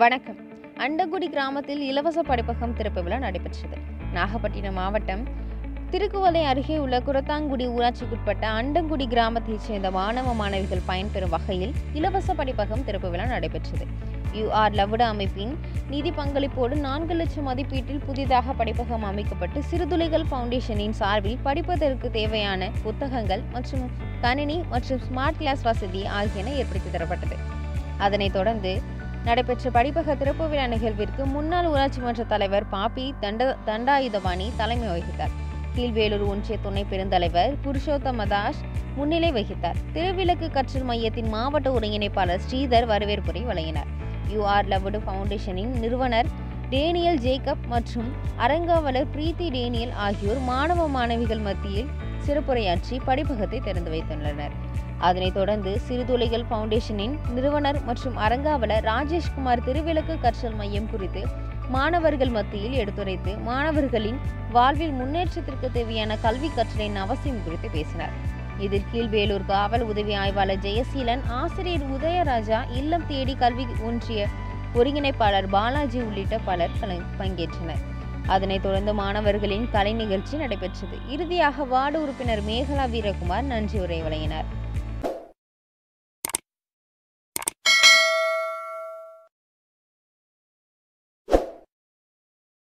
வணக்கம் அண்டங்குடி கிராமத்தில் இலவச படிப்பகம் திறப்பு விழா நடைபெற்றது நாகப்பட்டினம் மாவட்டம் திருக்குவளை அருகே உள்ள குரத்தாங்குடி ஊராட்சிக்குட்பட்ட அண்டங்குடி கிராமத்தைச் சேர்ந்த மாணவ மாணவிகள் பயன்பெறும் வகையில் இலவச படிப்பகம் திறப்பு விழா நடைபெற்றது யூஆர் லவுட அமைப்பின் நிதி பங்களிப்போடு நான்கு லட்சம் மதிப்பீட்டில் புதிதாக படிப்பகம் அமைக்கப்பட்டு சிறுதுளைகள் ஃபவுண்டேஷனின் சார்பில் படிப்பதற்கு தேவையான புத்தகங்கள் மற்றும் கணினி மற்றும் ஸ்மார்ட் கிளாஸ் வசதி ஆகியன ஏற்படுத்தி தரப்பட்டது அதனைத் தொடர்ந்து நடைபெற்ற படிப்பக திறப்பு விழா நிகழ்விற்கு முன்னாள் ஊராட்சி மன்ற தலைவர் பாப்பி தண்ட தண்டாயுதபாணி தலைமை வகித்தார் கீழ்வேலூர் ஒன்றிய துணை பெருந்தலைவர் புருஷோத்தம தாஸ் முன்னிலை வகித்தார் திருவிளக்கு கற்றல் மையத்தின் மாவட்ட ஒருங்கிணைப்பாளர் ஸ்ரீதர் வரவேற்புரை வழங்கினார் யூஆர் லவுடு ஃபவுண்டேஷனின் நிறுவனர் டேனியல் ஜேக்கப் மற்றும் அரங்காவலர் பிரீத்தி டேனியல் ஆகியோர் மாணவ மாணவிகள் மத்தியில் சிறப்புரையாற்றி படிப்பகத்தை திறந்து வைத்துள்ளனர் அதனைத் தொடர்ந்து சிறுதுளைகள் ஃபவுண்டேஷனின் நிறுவனர் மற்றும் அரங்காவலர் ராஜேஷ்குமார் திருவிளக்கு கற்றல் மையம் குறித்து மாணவர்கள் மத்தியில் எடுத்துரைத்து மாணவர்களின் வாழ்வில் முன்னேற்றத்திற்கு தேவையான கல்வி கற்றலின் அவசியம் குறித்து பேசினார் இதில் கீழ்வேலூர் காவல் உதவி ஆய்வாளர் ஜெயசீலன் ஆசிரியர் உதயராஜா இல்லம் தேடி கல்வி ஒன்றிய ஒருங்கிணைப்பாளர் பாலாஜி உள்ளிட்ட பலர் கல- பங்கேற்றனர் அதனைத் தொடர்ந்து மாணவர்களின் கலை நிகழ்ச்சி நடைபெற்றது இறுதியாக வார்டு உறுப்பினர் மேகலா வீரகுமார் நன்றி உரை வழங்கினார்